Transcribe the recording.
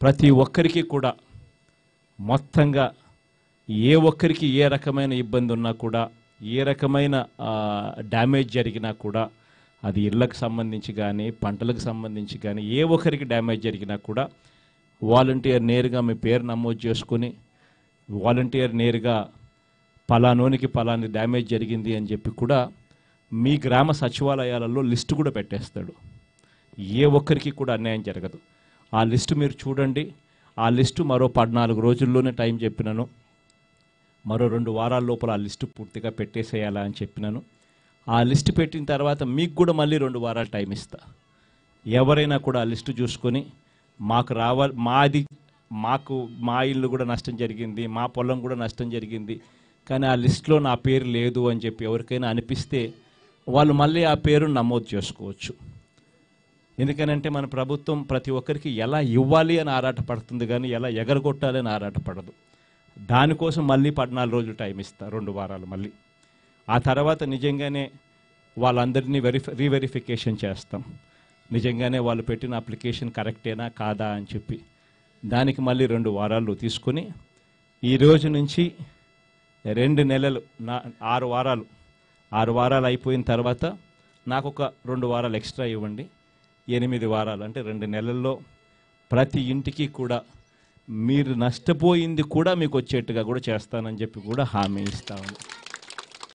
ప్రతి ఒక్కరికి కూడా మొత్తంగా ఏ ఒక్కరికి ఏ రకమైన ఇబ్బంది ఉన్నా కూడా ఏ రకమైన ఆ, డ్యామేజ్ జరిగినా కూడా అది ఇళ్ళకు సంబంధించి కానీ పంటలకు సంబంధించి కానీ ఏ ఒక్కరికి డ్యామేజ్ జరిగినా కూడా వాలంటీర్ నేరుగా మీ పేరు నమోదు చేసుకుని వాలంటీర్ నేరుగా పలానోనికి పలాని డ్యామేజ్ జరిగింది అని చెప్పి కూడా మీ గ్రామ సచివాలయాలలో లిస్టు కూడా పెట్టేస్తాడు ఏ ఒక్కరికి కూడా అన్యాయం జరగదు ఆ లిస్టు మీరు చూడండి ఆ లిస్టు మరో పద్నాలుగు రోజుల్లోనే టైం చెప్పినాను మరో రెండు వారాల లోపల ఆ లిస్టు పూర్తిగా పెట్టేసేయాలా అని చెప్పినాను ఆ లిస్టు పెట్టిన తర్వాత మీకు కూడా మళ్ళీ రెండు వారాలు టైం ఇస్తా ఎవరైనా కూడా ఆ లిస్టు చూసుకొని మాకు రావాలి మాది మాకు మా ఇల్లు కూడా నష్టం జరిగింది మా పొలం కూడా నష్టం జరిగింది కానీ ఆ లిస్టులో నా పేరు లేదు అని చెప్పి ఎవరికైనా అనిపిస్తే వాళ్ళు మళ్ళీ ఆ పేరును నమోదు చేసుకోవచ్చు ఎందుకనంటే మన ప్రభుత్వం ప్రతి ఒక్కరికి ఎలా ఇవ్వాలి అని ఆరాటపడుతుంది కానీ ఎలా ఎగరగొట్టాలి అని ఆరాటపడదు దానికోసం మళ్ళీ పద్నాలుగు రోజులు టైం ఇస్తా రెండు వారాలు మళ్ళీ ఆ తర్వాత నిజంగానే వాళ్ళందరినీ వెరిఫై రీవెరిఫికేషన్ చేస్తాం నిజంగానే వాళ్ళు పెట్టిన అప్లికేషన్ కరెక్టేనా కాదా అని చెప్పి దానికి మళ్ళీ రెండు వారాలు తీసుకొని ఈ రోజు నుంచి రెండు నెలలు నా ఆరు వారాలు ఆరు వారాలు అయిపోయిన తర్వాత నాకు ఒక రెండు వారాలు ఎక్స్ట్రా ఇవ్వండి ఎనిమిది వారాలు అంటే రెండు నెలల్లో ప్రతి ఇంటికి కూడా మీరు నష్టపోయింది కూడా మీకు వచ్చేట్టుగా కూడా చేస్తానని చెప్పి కూడా హామీ ఇస్తాను